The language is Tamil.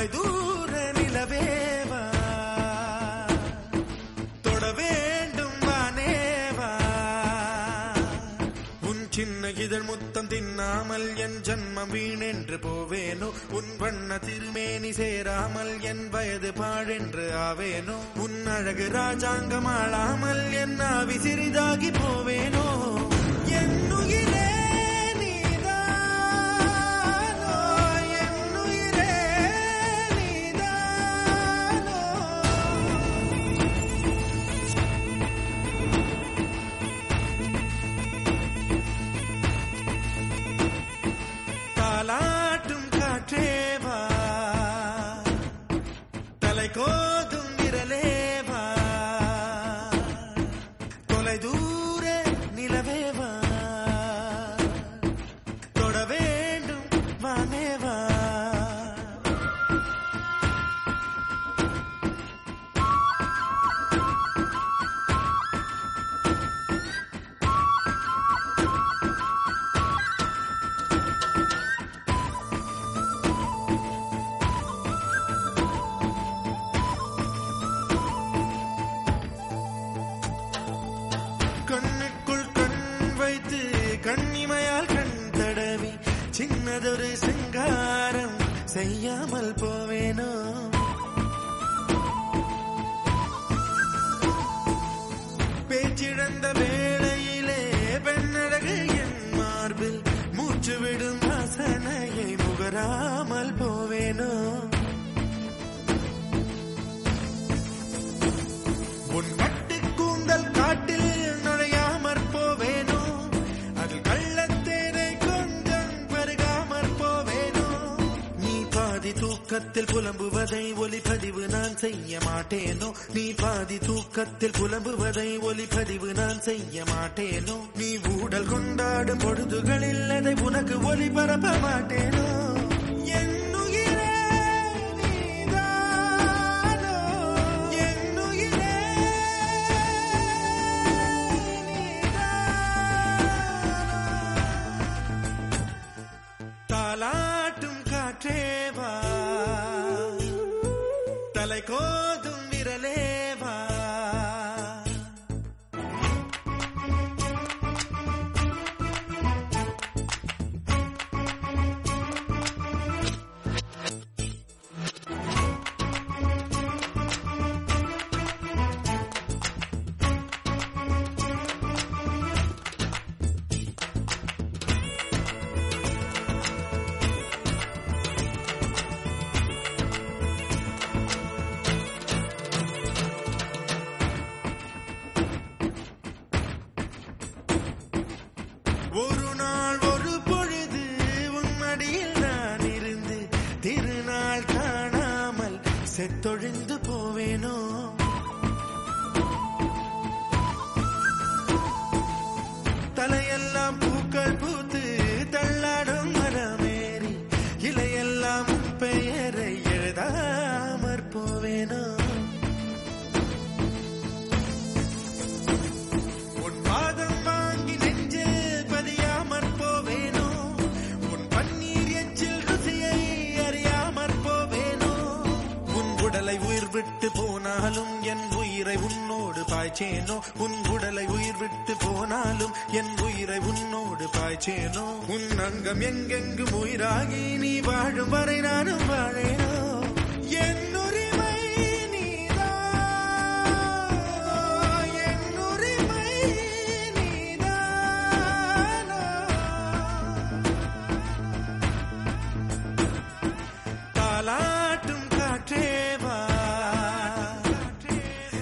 தொலை தூர நிலவேவா தொட வேண்டும் வானேவா உன் சின்ன இதழ் முத்தம் தின்னாமல் என் ஜன்மம் வீணென்று போவேனோ உன் வண்ண திருமேனி சேராமல் என் வயது பாழென்று ஆவேனோ உன் அழகு ராஜாங்கம் ஆளாமல் என் ஆவி சிறிதாகி போவேனோ என் உயிரே நீதானோ, என் உயிரே நீதானோ. தாலாட்டும் காற்றேவா தலை கோதும் விரலேவா தொலை தூர நிலவேவா தொட வேண்டும் வானேவா கண்ணுக்குள் கண் வைத்து கண்ணிமையால் கண் தடவி சின்னதொரு சிங்காரம் செய்யாமல் போவேனோ பேச்சிழந்த வேளையிலே பெண்ணழகு என் மார்பில் மூச்சு விடும் வாசனையை முகராமல் போவேனோ உன் கட்டு கூந்தல் காட்டில் நுழையாமற் போவேனோ அதில் கள்ளத்தேனை கொஞ்சம் பருகாமற் போவேனோ நீ பாதி தூக்கத்தில் புலம்புவதை ஒலிப்பதிவு நான் செய்ய மாட்டேனோ நீ பாதி தூக்கத்தில் புலம்புவதை ஒலிப்பதிவு நான் செய்ய மாட்டேனோ நீ ஊடல் கொண்டாடும் பொழுதுகளில் அதை உனக்கு ஒளிபரப்ப மாட்டேனோ என் உயிரே நீதானோ, என் உயிரே தாலாட்டும் காற்றேவா தலை கோதும் விரலேவா ஒரு நாள் ஒரு பொழுது உம்மடியில் நான் இருந்து திருநாள் காணாமல் செத்தொழிந்து போவேனோ தலையெல்லாம் பூக்கள் பூத்து தள்ளாடும் மரமேறி இலையெல்லாம் உன் பெயரை எழுதாமற் போவேனோ உன் பாதம் வாங்கி நெஞ்சில் பதியாமற் போவேனோ உன் பன்னீர் எச்சில் ருசியை அறியாமற் போவேனோ உன் உடலை உயிர் விட்டு போனாலும் என் உயிரை உன்னோடு பாய்ச்சேனோ உன் உடலை உயிர் விட்டு போனாலும் என் உயிரை உன்னோடு பாய்ச்சேனோ உன் அங்கம் எங்கெங்கும் உயிராகி நீ வாழும் வரை நானும் வாழேனோ என்